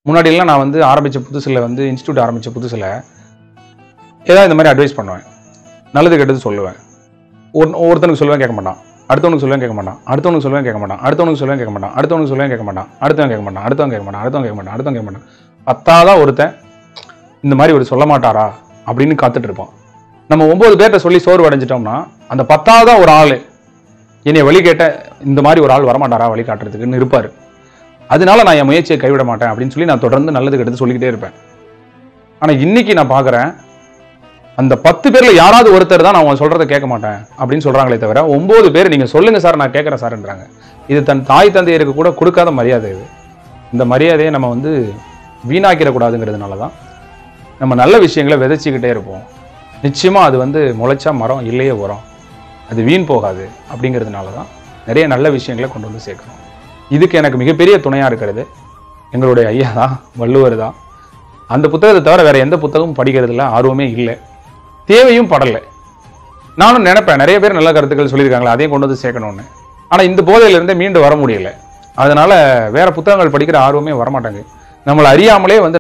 முன்னாடியெல்லாம் நான் வந்து ஆரம்பித்த புதுசில் வந்து இன்ஸ்டியூட் ஆரம்பித்த புதுசில் ஏதாவது இந்த மாதிரி அட்வைஸ் பண்ணுவேன் நல்லது கெட்டது சொல்லுவேன் ஒரு ஒருத்தனுக்கு சொல்லுவேன் கேட்க மாட்டான் அடுத்தவனுக்கு சொல்லுவேன் கேட்க மாட்டான் அடுத்தவனுக்கு சொல்லுவேன் கேட்க மாட்டான் அடுத்தவனுக்கு சொல்லுவேன் கேட்க மாட்டான் அடுத்தவனுக்கு சொல்லுவேன் கேட்க மாட்டான் அடுத்தவன் கேட்க மாட்டான் அடுத்தவன் கேட்க மாட்டான் அடுத்தவன் கேட்க மாட்டான் அடுத்தவன் கேட்க மாட்டான் பத்தாதான் ஒருத்தன் இந்த மாதிரி ஒரு சொல்ல மாட்டாரா அப்படின்னு காத்துட்டு இருப்பான் நம்ம ஒன்பது பேர்ட்ட சொல்லி சோர்வு அடைஞ்சிட்டோம்னா அந்த பத்தாவதா ஒரு ஆள் என்னை வழி கேட்ட இந்த மாதிரி ஒரு ஆள் வரமாட்டாரா வழி காட்டுறதுக்குன்னு இருப்பார் அதனால நான் என் முயற்சியை கைவிட மாட்டேன் அப்படின்னு சொல்லி நான் தொடர்ந்து நல்லது கெட்டது சொல்லிக்கிட்டே இருப்பேன் ஆனால் இன்னைக்கு நான் பார்க்குறேன் அந்த பத்து பேர்ல யாராவது ஒருத்தர் தான் நான் அவங்க சொல்றதை கேட்க மாட்டேன் அப்படின்னு சொல்றாங்களே தவிர ஒன்பது பேர் நீங்க சொல்லுங்க சார் நான் கேட்கறேன் சார்ன்றாங்க இது தன் தாய் தந்தையருக்கு கூட கொடுக்காத மரியாதை இது இந்த மரியாதையை நம்ம வந்து வீணாக்கிடக்கூடாதுங்கிறதுனால தான் நம்ம நல்ல விஷயங்களை விதைச்சிக்கிட்டே இருப்போம் நிச்சயமா அது வந்து முளைச்சா மரம் இல்லையே உரம் அது வீண் போகாது அப்படிங்கிறதுனால தான் நிறைய நல்ல விஷயங்களை கொண்டு வந்து சேர்க்கணும் இதுக்கு எனக்கு மிகப்பெரிய துணையாக இருக்கிறது எங்களுடைய ஐயா தான் வள்ளுவர் தான் அந்த புத்தகத்தை தவிர வேற எந்த புத்தகமும் படிக்கிறதுல ஆர்வமே இல்லை தேவையும் படலை நானும் நினைப்பேன் நிறைய பேர் நல்ல கருத்துக்கள் சொல்லியிருக்காங்களா அதையும் கொண்டு வந்து சேர்க்கணும்னு ஆனால் இந்த போதையிலிருந்தே மீண்டு வர முடியல அதனால வேற புத்தகங்கள் படிக்கிற ஆர்வமே வரமாட்டாங்க நம்மளை அறியாமலே வந்து